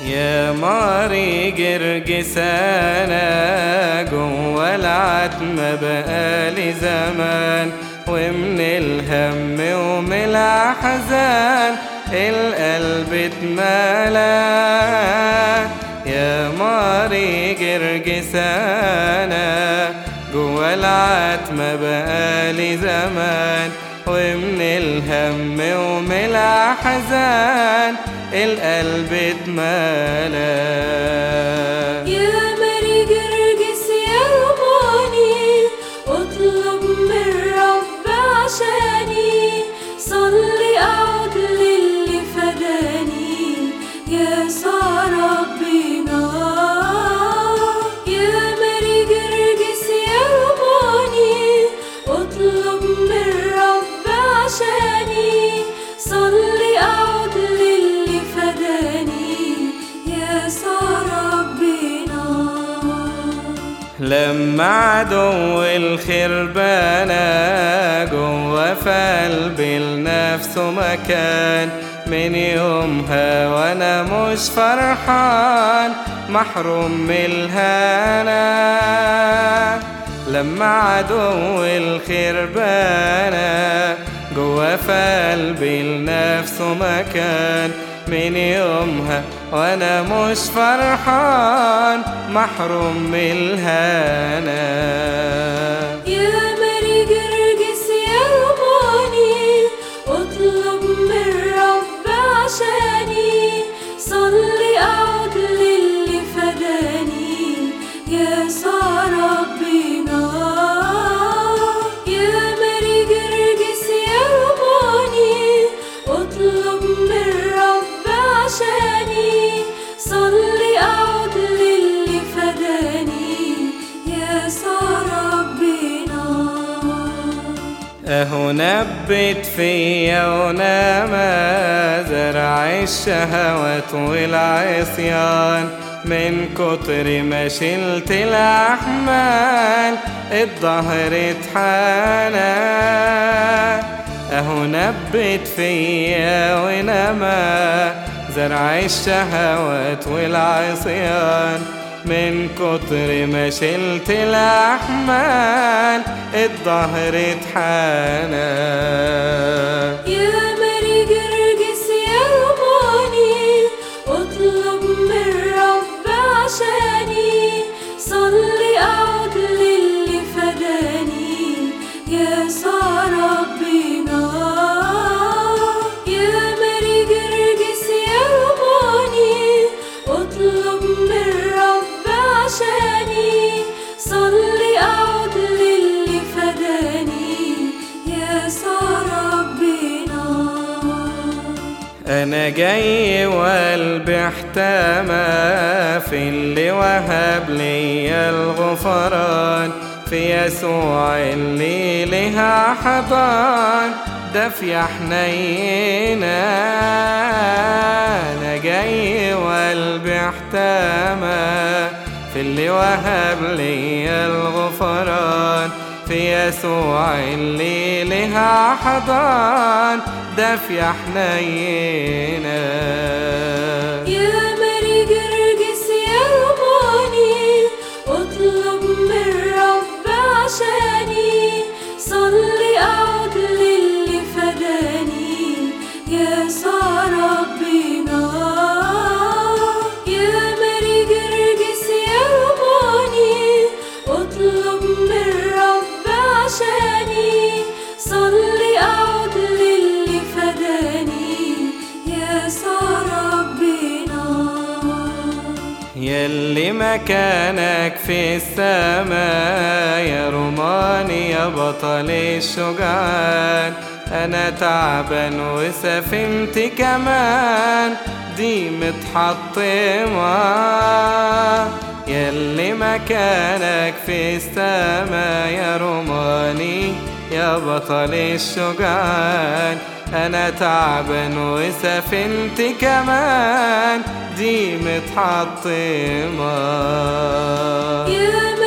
يا ماري قرقسانا جوا العتمة بقالي زمان ومن الهم ومن الأحزان القلب اتملى يا ماري قرقسانا جوا العتمة بقالي زمان ومن الهم ومن الأحزان القلب اتملى يا ماري جرجس يا رماني اطلب من رب عشاني صلي اعود للي فداني يا صار ربنا يا ماري جرجس يا رماني اطلب من رب عشاني صلي اعود للي فداني يا صار ربنا لما عدو الخير بنا جوا في قلبي لنفسه مكان من يومها وانا مش فرحان محروم من الهنا لما عدو الخير بنا جوا في قلبي لنفسه مكان من يومها وانا مش فرحان محروم من الهنا يا ماري جرجس يا رماني اطلب من رب عشاني صلي اعود للي فداني يا صار ربنا يا ماري جرجس يا رماني اطلب من رب عشاني صلي اعود للي فداني يا صار ربنا اهو نبت فيا ونما زرع الشهوات والعصيان من كتر ما شلت الاحمال الظهر اتحنى اهو نبت فيا ونما زرع الشهوات والعصيان من كتر ما شلت الأحمال الظهر اتحنى يا ماري جرجس يا رماني اطلب من رب عشاني صلي اعود للي فداني يا صار ربنا يا ماري جرجس يا رماني اطلب من رب عشاني صلي اعود للي فداني يا صار ربنا أنا جاي وقلبي احتمى في اللي وهب لي الغفران في يسوع اللي لها حضان ده في حنينا أنا جاي وقلبي احتمى في اللي وهب لي الغفران في يسوع اللي لها حضان ده في حنينا يا ماري جرجس يا رماني اطلب من رب عشاني صلي اعود للي فداني يا صار ربنا يا ماري جرجس يا رماني اطلب من رب عشاني صلي اعود للي فداني يا صار ربنا يلي مكانك في السماء يا روماني يا بطل الشجعان انا تعبان وسفينتي كمان دي متحطمة يلي مكانك في السماء يا روماني يا بطل الشجعان انا تعبان وسفينتي كمان دي متحطمة يا